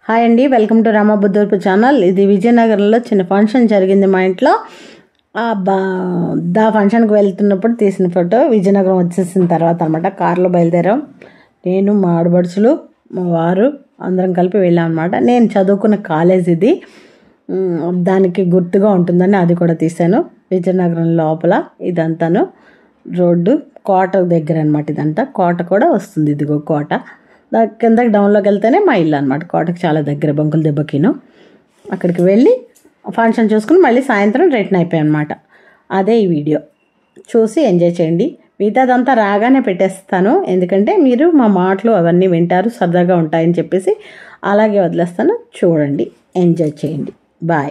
Hi అండి welcome to రామబుద్ధూర్పు channel ఇది విజయనగరంలో చిన్న ఫంక్షన్ జరిగింది మా ఇంట్లో ఆ బా దా ఫంక్షన్కి వెళ్తున్నప్పుడు తీసిన ఫోటో విజయనగరం వచ్చేసిన తర్వాత అనమాట కారులో బయలుదేరాం నేను మా ఆడబడుచులు మా వారు అందరం కలిపి వెళ్ళాం అనమాట నేను చదువుకున్న కాలేజ్ ఇది ఉమ్, దానికి గుర్తుగా ఉంటుందని అది కూడా తీశాను విజయనగరం లోపల ఇదంతాను రోడ్డు కోట దగ్గర అనమాట ఇదంతా కోట కూడా వస్తుంది ఇదిగో కోట దా కిందకి డౌన్లోకి వెళ్తేనే మా ఇల్లు అనమాట కోటకి చాలా దగ్గర బంకుల దెబ్బకిను అక్కడికి వెళ్ళి ఫంక్షన్ చూసుకుని మళ్ళీ సాయంత్రం రిటర్న్ అయిపోయాం అనమాట అదే ఈ వీడియో చూసి ఎంజాయ్ చేయండి మిగతాదంతా రాగానే పెట్టేస్తాను ఎందుకంటే మీరు మా మాటలు అవన్నీ వింటారు సరదాగా ఉంటాయని చెప్పేసి అలాగే వదిలేస్తాను చూడండి ఎంజాయ్ చేయండి బాయ్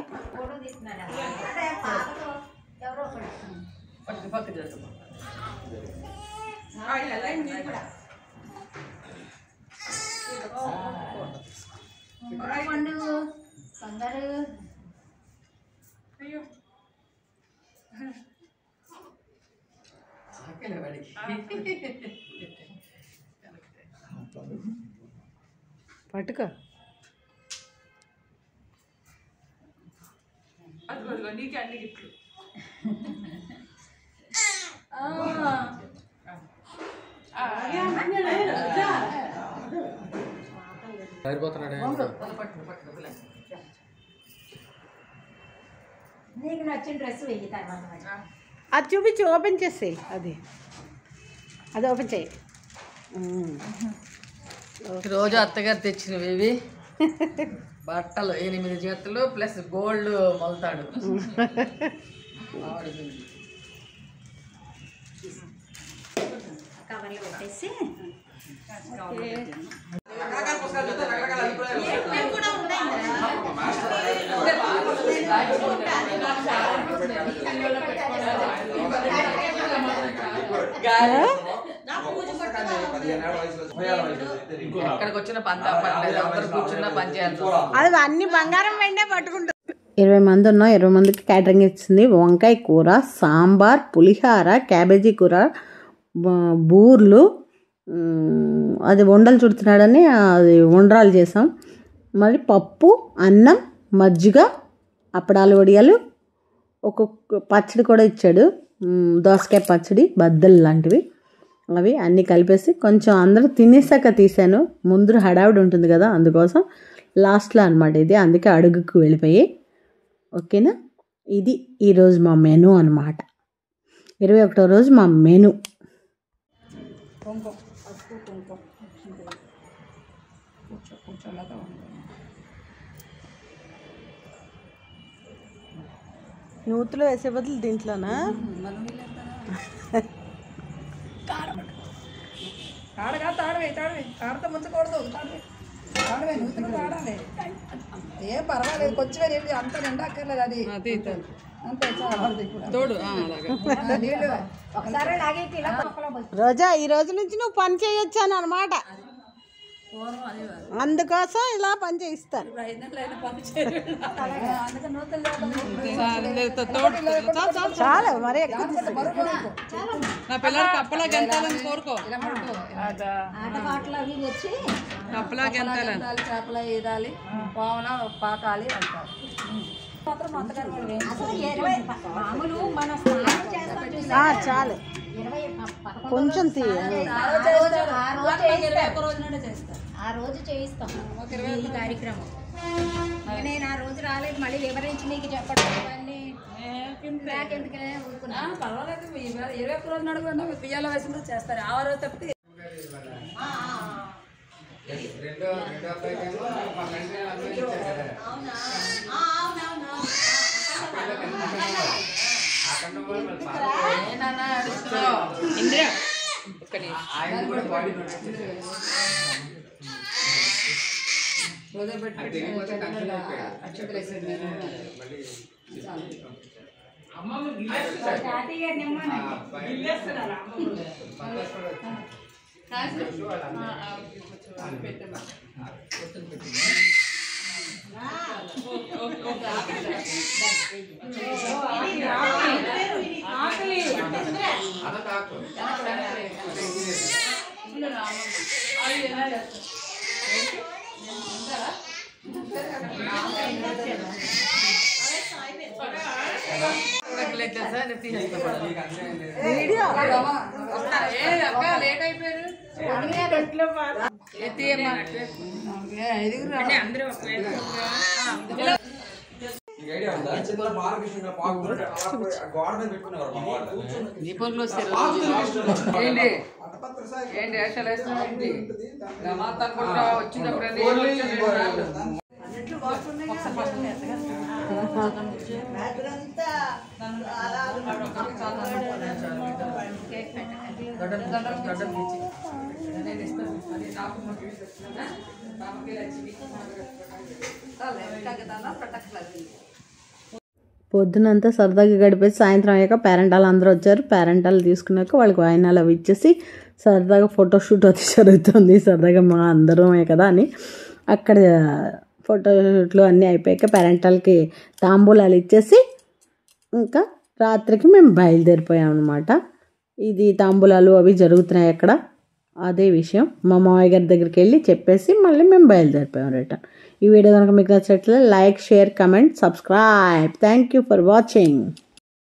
బంగారు పట్టుకో నీకు నచ్చిన డ్రెస్ వెయ్యి తర్వాత మరి. అది చూపించి ఓపెన్ చేసి అది అది ఓపెన్ చేయి రోజు అత్తగారు తెచ్చినవి ఇవి బట్టలు ఎనిమిది జతలు ప్లస్ గోల్డ్ మొలతాడు ఆవిడది. కవర్లో పెట్టేసి ఎక్కడికి వచ్చిన పందా పట్టలేదు అందరు కూర్చున్నా పని చేయాలి అది అన్ని బంగారం వెండే పట్టుకుంటుంది ఇరవై మంది ఉన్నాం ఇరవై మందికి క్యాటరింగ్ ఇచ్చింది వంకాయ కూర సాంబార్ పులిహార క్యాబేజీ కూర బ- బూర్లు ఉమ్, అది ఉండలు చుడుతున్నాడని అది ఉండ్రాలు చేసాం మరి పప్పు అన్నం మజ్జిగ అప్పడాలు వడియాలు ఒక్కొక్క పచ్చడి కూడా ఇచ్చాడు ఉమ్, దోసకాయ పచ్చడి బద్దలు లాంటివి అవి అన్నీ కలిపేసి కొంచెం అందరూ తినేసాక తీసాను ముందు హడావిడి ఉంటుంది కదా అందుకోసం లాస్ట్లో అనమాట ఇది అందుకే అడుగుకు వెళ్ళిపోయి ఓకేనా ఇది ఈరోజు మా మెను అనమాట ఇరవై ఒకటో రోజు మా మెను నూతులు వేసే బదులు దీంట్లోనా తాడగా తాడవే తాడవే తాడతో ముంచకూడదు తాడవే తాడవే నూతన తాడాలి ఏం పర్వాలేదు కొంచెం నీళ్ళు అంత నిండాక్కర్లేదు అది అంతే చాలు తోడు నీళ్ళు ఒకసారి లాగేటి ఇలా పక్కలో పోయి. రోజా ఈ రోజు నుంచి నువ్వు పని చేయొచ్చాను అనమాట అందుకోసం ఇలా పని చేయిస్తారు చాలా మరి ఎక్కువ తీసుకుంటా. నా పిల్లలకి అప్పలా గెంతాలని కోరుకో ఆటపాటలు అవి వచ్చి అప్పలా గెంతాలని చేపల వేదాలి పావుల పాకాలి అంటారు అసలు ఇరవై మామూలు మనం స్నానం చేస్తాం చూసావా? ఆ, చాలు ఇరవై ప- పదకొండు కొంచెం తీ ఆ రోజు ఆ రోజు చేయిస్తాం. ఆ రోజు చేయిస్తాం ఈ కార్యక్రమం ఇక నేను ఆ రోజు రాలేదు మళ్ళీ వివరించి నీకు చెప్పడం ఇవన్నీ నాకెందుకులే ఊరుకున్నా పర్వాలేదు ఇరవై ఒక్క రోజు నడుగు బియ్యాల వయసు చేస్తారు ఆ రోజు తప్పితే ఇందిరా ఏంటి ఏంటి వేషాలు వేస్తున్నావు ఏంటి రమాత అనుకుంటా వచ్చినప్పుడు అన్ని వచ్చాను. ఒకసారి ఫస్ట్ నేర్చుగా. గడ్డం గడ్డం గడ్డం ఇచ్చి. నేను ఇస్తాను. అది నాకు మాకు ఇస్తాను. బామ్మకి లక్ష్మి. చాలే, ఇంకా కదా ప్రొటెక్ట్ పొద్దునంతా సరదాగా గడిపేసి సాయంత్రం అయ్యాక పేరెంటాలు అందరూ వచ్చారు పేరెంటాలు తీసుకున్నాక వాళ్ళకి వాయినాలు అవి ఇచ్చేసి సరదాగా ఫోటోషూట్ అది జరుగుతుంది సరదాగా మా అందరమే కదా అని అక్కడ ఫోటోషూట్లు అన్నీ అయిపోయాక పేరెంటాలకి తాంబూలాలు ఇచ్చేసి ఇంకా రాత్రికి మేము బయలుదేరిపోయాం అనమాట ఇది తాంబూలాలు అవి జరుగుతున్నాయి అక్కడ అదే విషయం మా మామయ్య గారి దగ్గరికి వెళ్ళి చెప్పేసి మళ్ళీ మేము బయలుదేరిపోయాం రిటర్న్ ఈ వీడియో కనుక మీకు నచ్చినట్లయితే like share comment subscribe thank you for watching